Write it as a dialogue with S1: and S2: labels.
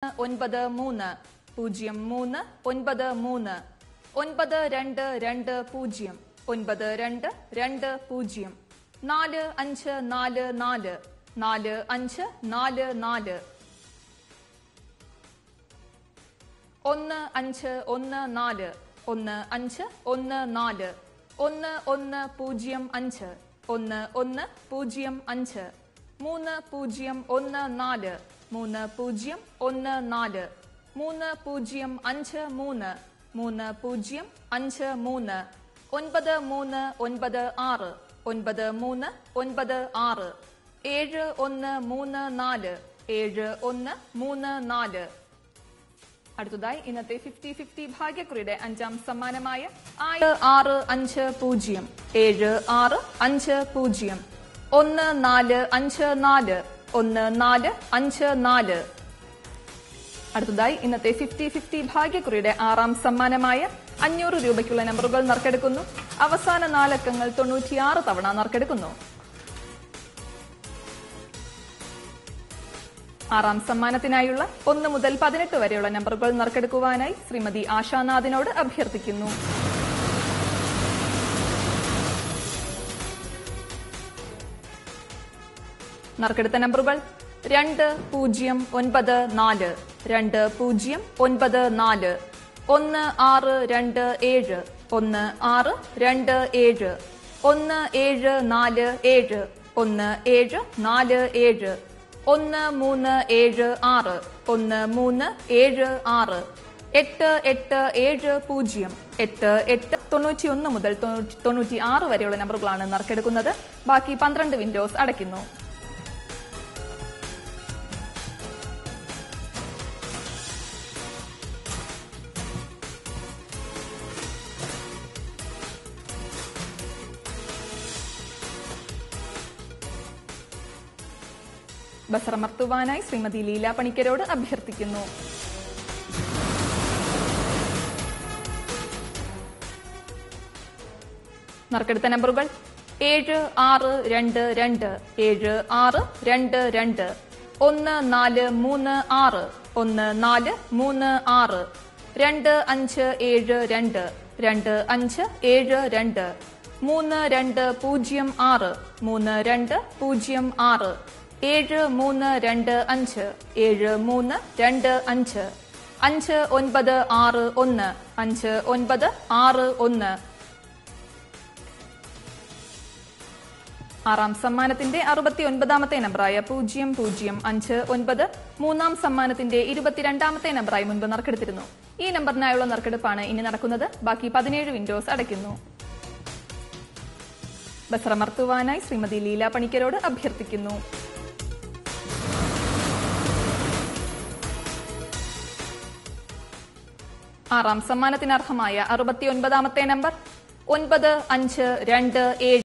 S1: ഒൻപത് മൂന്ന് പൂജ്യം മൂന്ന് ഒൻപത് മൂന്ന് ഒൻപത് രണ്ട് രണ്ട് പൂജ്യം ഒൻപത് രണ്ട് രണ്ട് പൂജ്യം നാല് അഞ്ച് നാല് നാല് നാല് അഞ്ച് നാല് നാല് ഒന്ന് അഞ്ച് ഒന്ന് നാല് ഒന്ന് അഞ്ച് ഒന്ന് നാല് ഒന്ന് ഒന്ന് പൂജ്യം അഞ്ച് ഒന്ന് ഒന്ന് പൂജ്യം അഞ്ച് മൂന്ന് പൂജ്യം ഒന്ന് നാല് മൂന്ന് പൂജ്യം ഒന്ന് നാല് മൂന്ന് പൂജ്യം അഞ്ച് മൂന്ന് മൂന്ന് പൂജ്യം അഞ്ച് മൂന്ന് ഒൻപത് മൂന്ന് ഒൻപത് ആറ് ഒൻപത് മൂന്ന് ഒൻപത് ആറ് ഏഴ് ഒന്ന് മൂന്ന് നാല് ഏഴ് ഒന്ന് മൂന്ന് നാല് അടുത്തതായി ഇന്നത്തെ ഫിഫ്റ്റി ഫിഫ്റ്റി ഭാഗ്യക്കുറിയുടെ അഞ്ചാം സമ്മാനമായ ആറ് ആറ് അഞ്ച് പൂജ്യം ഏഴ് ആറ് അഞ്ച് പൂജ്യം ഒന്ന് നാല് അഞ്ച് നാല് ഒന്ന് നാല് അഞ്ച് നാല് അടുത്തതായി ഇന്നത്തെ ഫിഫ്റ്റി ഫിഫ്റ്റി ഭാഗ്യക്കുറിയുടെ ആറാം സമ്മാനമായ അഞ്ഞൂറ് രൂപയ്ക്കുള്ള നമ്പറുകൾ നറുക്കെടുക്കുന്നു അവസാന നാലക്കങ്ങൾ തൊണ്ണൂറ്റിയാറ് തവണ നറുക്കെടുക്കുന്നു ആറാം സമ്മാനത്തിനായുള്ള ഒന്ന് മുതൽ പതിനെട്ട് വരെയുള്ള നമ്പറുകൾ നറുക്കെടുക്കുവാനായി ശ്രീമതി ആശാനാഥിനോട് അഭ്യർത്ഥിക്കുന്നു നറുക്കെടുത്ത നമ്പറുകൾ രണ്ട് പൂജ്യം ഒൻപത് നാല് രണ്ട് പൂജ്യം ഒൻപത് നാല് ഒന്ന് ആറ് രണ്ട് ഏഴ് ഒന്ന് ആറ് രണ്ട് ഏഴ് ഒന്ന് ഏഴ് നാല് ഏഴ് ഒന്ന് ഏഴ് നാല് ഏഴ് ഒന്ന് മൂന്ന് ഏഴ് ആറ് ഒന്ന് മൂന്ന് ഏഴ് ആറ് എട്ട് എട്ട് ഏഴ് പൂജ്യം എട്ട് എട്ട് തൊണ്ണൂറ്റി ഒന്ന് മുതൽ തൊണ്ണൂറ്റി ആറ് വരെയുള്ള നമ്പറുകളാണ് നറുക്കെടുക്കുന്നത് ബാക്കി പന്ത്രണ്ട് വിൻഡോസ് അടയ്ക്കുന്നു ബസറമർത്തുവാനായി ശ്രീമതി ലീല പണിക്കരോട് അഭ്യർത്ഥിക്കുന്നു നറുക്കെടുത്ത നമ്പറുകൾ ഏഴ് ആറ് രണ്ട് രണ്ട് ഏഴ് ആറ് രണ്ട് രണ്ട് ഒന്ന് നാല് മൂന്ന് ആറ് ഒന്ന് നാല് മൂന്ന് ആറ് രണ്ട് അഞ്ച് ഏഴ് രണ്ട് രണ്ട് അഞ്ച് ഏഴ് രണ്ട് മൂന്ന് രണ്ട് പൂജ്യം ആറ് മൂന്ന് രണ്ട് പൂജ്യം ആറ് ഏഴ് മൂന്ന് രണ്ട് അഞ്ച് ഏഴ് മൂന്ന് രണ്ട് അഞ്ച് അഞ്ച് ഒൻപത് ആറ് ഒന്ന് അഞ്ച് ഒൻപത് ആറ് ഒന്ന് ആറാം സമ്മാനത്തിന്റെ അറുപത്തി ഒൻപതാമത്തെ നമ്പറായ പൂജ്യം പൂജ്യം അഞ്ച് ഒൻപത് മൂന്നാം സമ്മാനത്തിന്റെ ഇരുപത്തിരണ്ടാമത്തെ നമ്പറായി മുൻപ് നറുക്കെടുത്തിരുന്നു ഈ നമ്പറിനായുള്ള നറുക്കെടുപ്പാണ് ഇനി നടക്കുന്നത് ബാക്കി പതിനേഴ് വിൻഡോസ് അടയ്ക്കുന്നു ബസറമർത്തുവാനായി ശ്രീമതി ലീല പണിക്കരോട് അഭ്യർത്ഥിക്കുന്നു ആറാം സമ്മാനത്തിന് അർഹമായ അറുപത്തിയൊൻപതാമത്തെ നമ്പർ ഒൻപത് അഞ്ച് രണ്ട് ഏഴ്